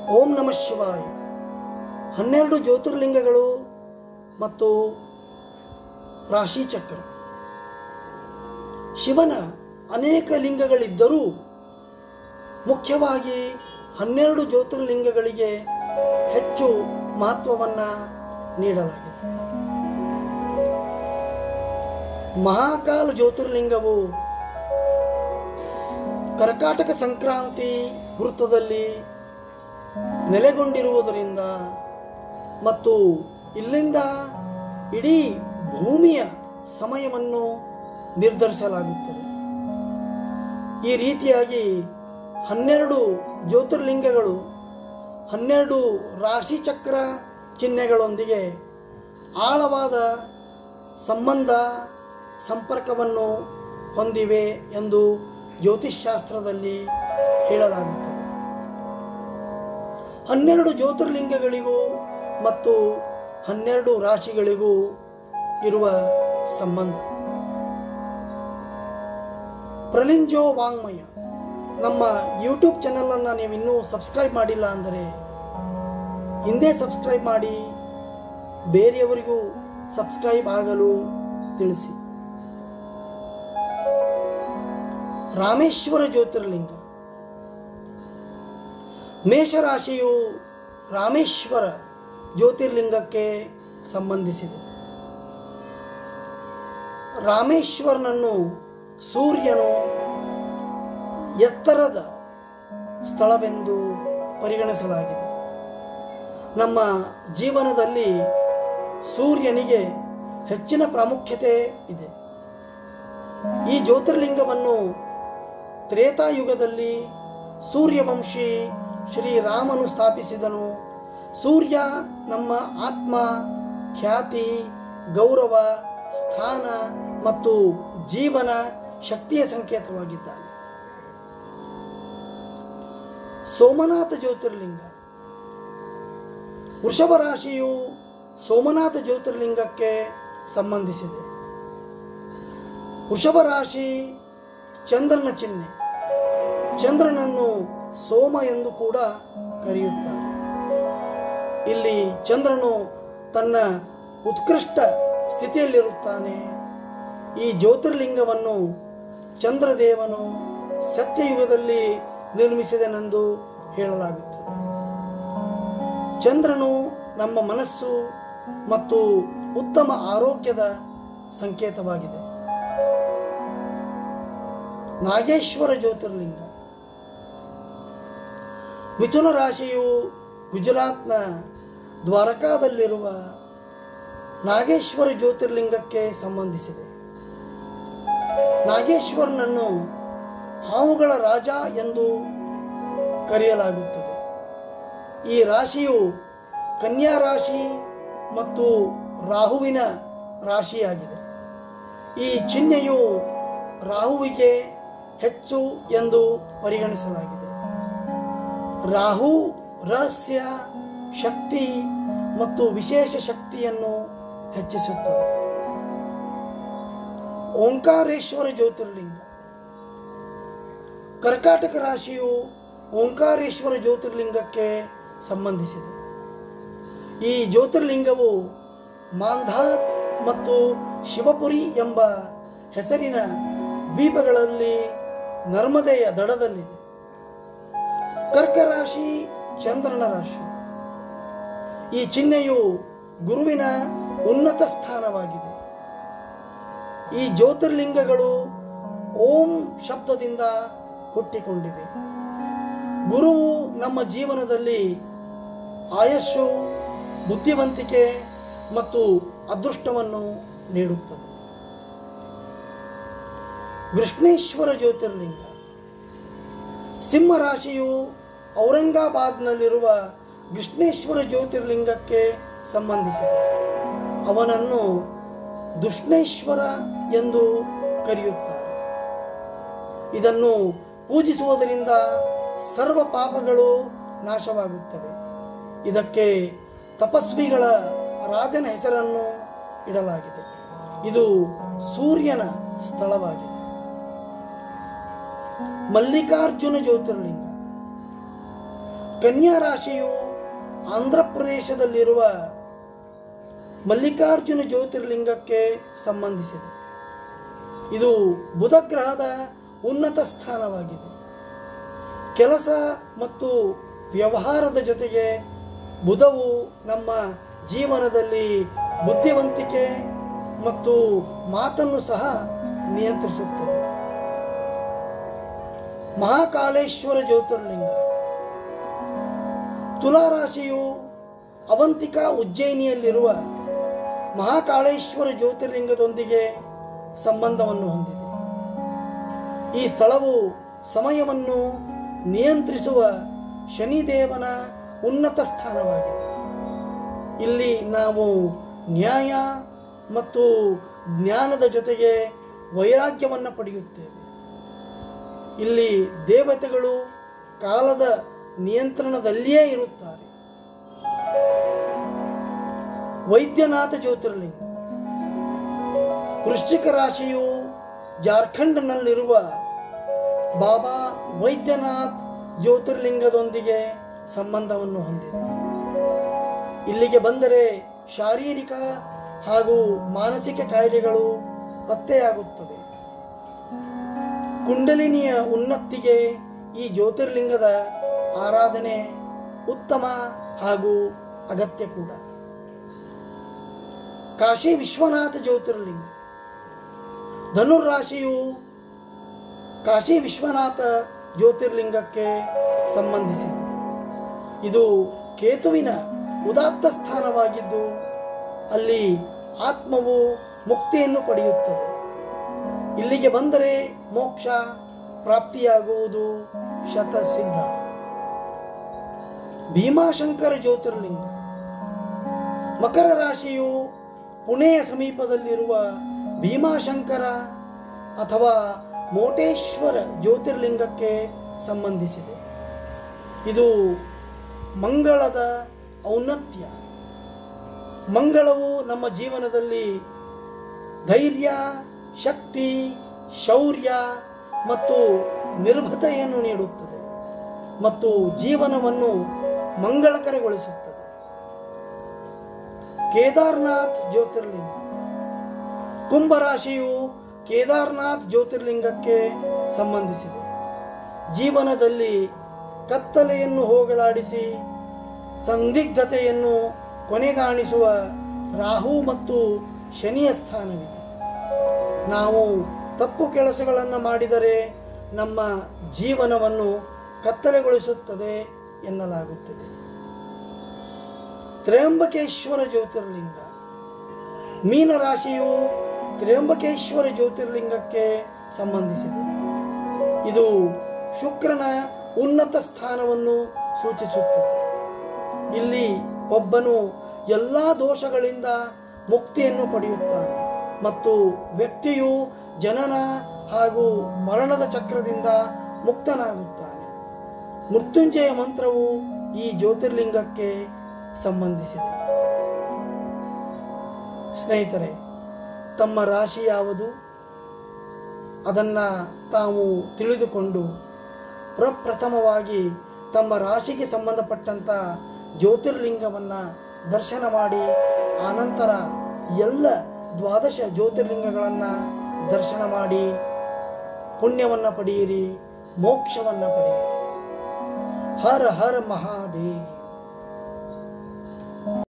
ಓಂ ನಮಃ ಶಿವಾಯ ಹನ್ನೆರಡು ಜ್ಯೋತಿರ್ಲಿಂಗಗಳು ಮತ್ತು ರಾಶಿಚಕ್ರ ಶಿವನ ಅನೇಕ ಲಿಂಗಗಳಿದ್ದರೂ ಮುಖ್ಯವಾಗಿ ಹನ್ನೆರಡು ಜ್ಯೋತಿರ್ಲಿಂಗಗಳಿಗೆ ಹೆಚ್ಚು ಮಹತ್ವವನ್ನು ನೀಡಲಾಗಿದೆ ಮಹಾಕಾಲ ಜ್ಯೋತಿರ್ಲಿಂಗವು ಕರ್ಕಾಟಕ ಸಂಕ್ರಾಂತಿ ವೃತ್ತದಲ್ಲಿ ನೆಲೆಗೊಂಡಿರುವುದರಿಂದ ಮತ್ತು ಇಲ್ಲಿಂದ ಇಡೀ ಭೂಮಿಯ ಸಮಯವನ್ನು ನಿರ್ಧರಿಸಲಾಗುತ್ತದೆ ಈ ರೀತಿಯಾಗಿ ಹನ್ನೆರಡು ಜ್ಯೋತಿರ್ಲಿಂಗಗಳು ಹನ್ನೆರಡು ರಾಶಿಚಕ್ರ ಚಿಹ್ನೆಗಳೊಂದಿಗೆ ಆಳವಾದ ಸಂಬಂಧ ಸಂಪರ್ಕವನ್ನು ಹೊಂದಿವೆ ಎಂದು ಜ್ಯೋತಿಷ್ಶಾಸ್ತ್ರದಲ್ಲಿ ಹೇಳಲಾಗುತ್ತದೆ ಹನ್ನೆರಡು ಜ್ಯೋತಿರ್ಲಿಂಗಗಳಿಗೂ ಮತ್ತು ಹನ್ನೆರಡು ರಾಶಿಗಳಿಗೂ ಇರುವ ಸಂಬಂಧ ಪ್ರಲಿಂಜೋ ವಾಂಗ್ಮಯ ನಮ್ಮ ಯೂಟ್ಯೂಬ್ ಚಾನಲನ್ನು ನೀವು ಇನ್ನೂ ಸಬ್ಸ್ಕ್ರೈಬ್ ಮಾಡಿಲ್ಲ ಅಂದರೆ ಹಿಂದೆ ಸಬ್ಸ್ಕ್ರೈಬ್ ಮಾಡಿ ಬೇರೆಯವರಿಗೂ ಸಬ್ಸ್ಕ್ರೈಬ್ ಆಗಲು ತಿಳಿಸಿ ರಾಮೇಶ್ವರ ಜ್ಯೋತಿರ್ಲಿಂಗ ಮೇಷರಾಶಿಯು ರಾಮೇಶ್ವರ ಜ್ಯೋತಿರ್ಲಿಂಗಕ್ಕೆ ಸಂಬಂಧಿಸಿದೆ ರಾಮೇಶ್ವರನನ್ನು ಸೂರ್ಯನು ಎತ್ತರದ ಸ್ಥಳವೆಂದು ಪರಿಗಣಿಸಲಾಗಿದೆ ನಮ್ಮ ಜೀವನದಲ್ಲಿ ಸೂರ್ಯನಿಗೆ ಹೆಚ್ಚಿನ ಪ್ರಾಮುಖ್ಯತೆ ಇದೆ ಈ ಜ್ಯೋತಿರ್ಲಿಂಗವನ್ನು ತ್ರೇತಾಯುಗದಲ್ಲಿ ಸೂರ್ಯವಂಶಿ ಶ್ರೀರಾಮನು ಸ್ಥಾಪಿಸಿದನು ಸೂರ್ಯ ನಮ್ಮ ಆತ್ಮ ಖ್ಯಾತಿ ಗೌರವ ಸ್ಥಾನ ಮತ್ತು ಜೀವನ ಶಕ್ತಿಯ ಸಂಕೇತವಾಗಿದ್ದಾನೆ ಸೋಮನಾಥ ಜ್ಯೋತಿರ್ಲಿಂಗ ವೃಷಭ ರಾಶಿಯು ಸೋಮನಾಥ ಜ್ಯೋತಿರ್ಲಿಂಗಕ್ಕೆ ಸಂಬಂಧಿಸಿದೆ ವೃಷಭ ರಾಶಿ ಚಂದ್ರನ ಚಿಹ್ನೆ ಚಂದ್ರನನ್ನು ಸೋಮ ಎಂದು ಕೂಡ ಕರೆಯುತ್ತಾರೆ ಇಲ್ಲಿ ಚಂದ್ರನು ತನ್ನ ಉತ್ಕೃಷ್ಟ ಸ್ಥಿತಿಯಲ್ಲಿರುತ್ತಾನೆ ಈ ಜ್ಯೋತಿರ್ಲಿಂಗವನ್ನು ಚಂದ್ರದೇವನು ಸತ್ಯಯುಗದಲ್ಲಿ ನಿರ್ಮಿಸಿದನೆಂದು ಹೇಳಲಾಗುತ್ತದೆ ಚಂದ್ರನು ನಮ್ಮ ಮನಸ್ಸು ಮತ್ತು ಉತ್ತಮ ಆರೋಗ್ಯದ ಸಂಕೇತವಾಗಿದೆ ನಾಗೇಶ್ವರ ಜ್ಯೋತಿರ್ಲಿಂಗ ಮಿಥುನ ರಾಶಿಯು ಗುಜರಾತ್ನ ದ್ವಾರಕಾದಲ್ಲಿರುವ ನಾಗೇಶ್ವರ ಜ್ಯೋತಿರ್ಲಿಂಗಕ್ಕೆ ಸಂಬಂಧಿಸಿದೆ ನಾಗೇಶ್ವರನನ್ನು ಹಾವುಗಳ ರಾಜ ಎಂದು ಕರೆಯಲಾಗುತ್ತದೆ ಈ ರಾಶಿಯು ಕನ್ಯಾ ರಾಶಿ ಮತ್ತು ರಾಹುವಿನ ರಾಶಿಯಾಗಿದೆ ಈ ಚಿಹ್ನೆಯು ರಾಹುವಿಗೆ ಹೆಚ್ಚು ಎಂದು ಪರಿಗಣಿಸಲಾಗಿದೆ ರಾಹು ರಹಸ್ಯ ಶಕ್ತಿ ಮತ್ತು ವಿಶೇಷ ಶಕ್ತಿಯನ್ನು ಹೆಚ್ಚಿಸುತ್ತದೆ ಓಂಕಾರೇಶ್ವರ ಜ್ಯೋತಿರ್ಲಿಂಗ ಕರ್ಕಾಟಕ ರಾಶಿಯು ಓಂಕಾರೇಶ್ವರ ಜ್ಯೋತಿರ್ಲಿಂಗಕ್ಕೆ ಸಂಬಂಧಿಸಿದೆ ಈ ಜ್ಯೋತಿರ್ಲಿಂಗವು ಮಾಂಧಾತ್ ಮತ್ತು ಶಿವಪುರಿ ಎಂಬ ಹೆಸರಿನ ದ್ವೀಪಗಳಲ್ಲಿ ನರ್ಮದೆಯ ದಡದಲ್ಲಿದೆ ಕರ್ಕ ರಾಶಿ ಚಂದ್ರನ ರಾಶಿ ಈ ಚಿಹ್ನೆಯು ಗುರುವಿನ ಉನ್ನತ ಸ್ಥಾನವಾಗಿದೆ ಈ ಜ್ಯೋತಿರ್ಲಿಂಗಗಳು ಓಂ ಶಬ್ದದಿಂದ ಹುಟ್ಟಿಕೊಂಡಿವೆ ಗುರುವು ನಮ್ಮ ಜೀವನದಲ್ಲಿ ಆಯಸ್ಸು ಬುದ್ಧಿವಂತಿಕೆ ಮತ್ತು ಅದೃಷ್ಟವನ್ನು ನೀಡುತ್ತದೆ ಕೃಷ್ಣೇಶ್ವರ ಜ್ಯೋತಿರ್ಲಿಂಗ ಸಿಂಹ ರಾಶಿಯು ಔರಂಗಾಬಾದ್ನಲ್ಲಿರುವ ಕೃಷ್ಣೇಶ್ವರ ಜ್ಯೋತಿರ್ಲಿಂಗಕ್ಕೆ ಸಂಬಂಧಿಸಿದೆ ಅವನನ್ನು ದುಷ್ಣೇಶ್ವರ ಎಂದು ಕರೆಯುತ್ತಾರೆ ಇದನ್ನು ಪೂಜಿಸುವುದರಿಂದ ಸರ್ವ ಪಾಪಗಳು ನಾಶವಾಗುತ್ತವೆ ಇದಕ್ಕೆ ತಪಸ್ವಿಗಳ ರಾಜನ ಹೆಸರನ್ನು ಇಡಲಾಗಿದೆ ಇದು ಸೂರ್ಯನ ಸ್ಥಳವಾಗಿದೆ ಮಲ್ಲಿಕಾರ್ಜುನ ಜ್ಯೋತಿರ್ಲಿಂಗ ಕನ್ಯಾ ರಾಶಿಯು ಆಂಧ್ರ ಪ್ರದೇಶದಲ್ಲಿರುವ ಮಲ್ಲಿಕಾರ್ಜುನ ಜ್ಯೋತಿರ್ಲಿಂಗಕ್ಕೆ ಸಂಬಂಧಿಸಿದೆ ಇದು ಬುಧ ಗ್ರಹದ ಉನ್ನತ ಸ್ಥಾನವಾಗಿದೆ ಕೆಲಸ ಮತ್ತು ವ್ಯವಹಾರದ ಜೊತೆಗೆ ಬುಧವು ನಮ್ಮ ಜೀವನದಲ್ಲಿ ಬುದ್ಧಿವಂತಿಕೆ ಮತ್ತು ಮಾತನ್ನು ಸಹ ನಿಯಂತ್ರಿಸುತ್ತದೆ ಮಹಾಕಾಳೇಶ್ವರ ಜ್ಯೋತಿರ್ಲಿಂಗ ತುಲಾರಾಶಿಯು ಅವಂತಿಕಾ ಉಜ್ಜಯಿನಿಯಲ್ಲಿರುವ ಮಹಾಕಾಳೇಶ್ವರ ಜ್ಯೋತಿರ್ಲಿಂಗದೊಂದಿಗೆ ಸಂಬಂಧವನ್ನು ಹೊಂದಿದೆ ಈ ಸ್ಥಳವು ಸಮಯವನ್ನು ನಿಯಂತ್ರಿಸುವ ಶನಿದೇವನ ಉನ್ನತ ಸ್ಥಾನವಾಗಿದೆ ಇಲ್ಲಿ ನಾವು ನ್ಯಾಯ ಮತ್ತು ಜ್ಞಾನದ ಜೊತೆಗೆ ವೈರಾಗ್ಯವನ್ನು ಪಡೆಯುತ್ತೇವೆ ಇಲ್ಲಿ ದೇವತೆಗಳು ಕಾಲದ ನಿಯಂತ್ರಣದಲ್ಲಿಯೇ ಇರುತ್ತಾರೆ ವೈದ್ಯನಾಥ ಜ್ಯೋತಿರ್ಲಿಂಗ ವೃಶ್ಚಿಕ ರಾಶಿಯು ಜಾರ್ಖಂಡ್ನಲ್ಲಿರುವ ಬಾಬಾ ವೈದ್ಯನಾಥ್ ಜ್ಯೋತಿರ್ಲಿಂಗದೊಂದಿಗೆ ಸಂಬಂಧವನ್ನು ಹೊಂದಿದೆ ಇಲ್ಲಿಗೆ ಬಂದರೆ ಶಾರೀರಿಕ ಹಾಗೂ ಮಾನಸಿಕ ಕಾಯಿಲೆಗಳು ಪತ್ತೆಯಾಗುತ್ತವೆ ಕುಂಡಲಿನಿಯ ಉನ್ನತಿಗೆ ಈ ಜ್ಯೋತಿರ್ಲಿಂಗದ ಆರಾಧನೆ ಉತ್ತಮ ಹಾಗೂ ಅಗತ್ಯ ಕೂಡ ಕಾಶಿ ವಿಶ್ವನಾಥ ಜ್ಯೋತಿರ್ಲಿಂಗ ಧನುರ್ರಾಶಿಯು ಕಾಶಿ ವಿಶ್ವನಾಥ ಜ್ಯೋತಿರ್ಲಿಂಗಕ್ಕೆ ಸಂಬಂಧಿಸಿದೆ ಇದು ಕೇತುವಿನ ಉದಾತ್ತ ಸ್ಥಾನವಾಗಿದ್ದು ಅಲ್ಲಿ ಆತ್ಮವು ಮುಕ್ತಿಯನ್ನು ಪಡೆಯುತ್ತದೆ ಇಲ್ಲಿಗೆ ಬಂದರೆ ಮೋಕ್ಷ ಪ್ರಾಪ್ತಿಯಾಗುವುದು ಶತಸಿದ್ಧ ಭೀಮಾಶಂಕರ ಜ್ಯೋತಿರ್ಲಿಂಗ ಮಕರ ರಾಶಿಯು ಪುಣೆಯ ಸಮೀಪದಲ್ಲಿರುವ ಭೀಮಾಶಂಕರ ಅಥವಾ ಮೋಟೇಶ್ವರ ಜ್ಯೋತಿರ್ಲಿಂಗಕ್ಕೆ ಸಂಬಂಧಿಸಿದೆ ಇದು ಮಂಗಳದ ಔನ್ನತ್ಯ ಮಂಗಳವು ನಮ್ಮ ಜೀವನದಲ್ಲಿ ಧೈರ್ಯ ಶಕ್ತಿ ಶೌರ್ಯ ಮತ್ತು ನಿರ್ಭತೆಯನ್ನು ನೀಡುತ್ತದೆ ಮತ್ತು ಜೀವನವನ್ನು ಮಂಗಳಕರಗೊಳಿಸುತ್ತದೆ ಕೇದಾರ್ನಾಥ್ ಜ್ಯೋತಿರ್ಲಿಂಗ ಕುಂಭರಾಶಿಯು ಕೇದಾರ್ನಾಥ್ ಜ್ಯೋತಿರ್ಲಿಂಗಕ್ಕೆ ಸಂಬಂಧಿಸಿದೆ ಜೀವನದಲ್ಲಿ ಕತ್ತಲೆಯನ್ನು ಹೋಗಲಾಡಿಸಿ ಸಂದಿಗ್ಧತೆಯನ್ನು ಕೊನೆಗಾಣಿಸುವ ರಾಹು ಮತ್ತು ಶನಿಯ ಸ್ಥಾನವಿದೆ ನಾವು ತಪ್ಪು ಕೆಲಸಗಳನ್ನು ಮಾಡಿದರೆ ನಮ್ಮ ಜೀವನವನ್ನು ಕತ್ತಲೆಗೊಳಿಸುತ್ತದೆ ಎನ್ನಲಾಗುತ್ತದೆ ತ್ರಯಂಬಕೇಶ್ವರ ಜ್ಯೋತಿರ್ಲಿಂಗ ಮೀನರಾಶಿಯು ತ್ರಯಂಬಕೇಶ್ವರ ಜ್ಯೋತಿರ್ಲಿಂಗಕ್ಕೆ ಸಂಬಂಧಿಸಿದೆ ಇದು ಶುಕ್ರನ ಉನ್ನತ ಸ್ಥಾನವನ್ನು ಸೂಚಿಸುತ್ತದೆ ಇಲ್ಲಿ ಒಬ್ಬನು ಎಲ್ಲ ದೋಷಗಳಿಂದ ಮುಕ್ತಿಯನ್ನು ಪಡೆಯುತ್ತಾನೆ ಮತ್ತು ವ್ಯಕ್ತಿಯು ಜನನ ಹಾಗೂ ಮರಣದ ಚಕ್ರದಿಂದ ಮುಕ್ತನಾಗುತ್ತಾನೆ ಮೃತ್ಯುಂಜಯ ಮಂತ್ರವು ಈ ಜ್ಯೋತಿರ್ಲಿಂಗಕ್ಕೆ ಸಂಬಂಧಿಸಿದೆ ಸ್ನೇಹಿತರೆ ತಮ್ಮ ರಾಶಿ ಯಾವುದು ಅದನ್ನು ತಾವು ತಿಳಿದುಕೊಂಡು ಪ್ರಪ್ರಥಮವಾಗಿ ತಮ್ಮ ರಾಶಿಗೆ ಸಂಬಂಧಪಟ್ಟಂಥ ಜ್ಯೋತಿರ್ಲಿಂಗವನ್ನು ದರ್ಶನ ಮಾಡಿ ಆನಂತರ ಎಲ್ಲ ದ್ವಾದಶ ಜ್ಯೋತಿರ್ಲಿಂಗಗಳನ್ನು ದರ್ಶನ ಮಾಡಿ ಪುಣ್ಯವನ್ನು ಪಡೆಯಿರಿ ಮೋಕ್ಷವನ್ನು ಪಡೆಯಿರಿ ಹರ ಹರ ಮಹಾದೇವ್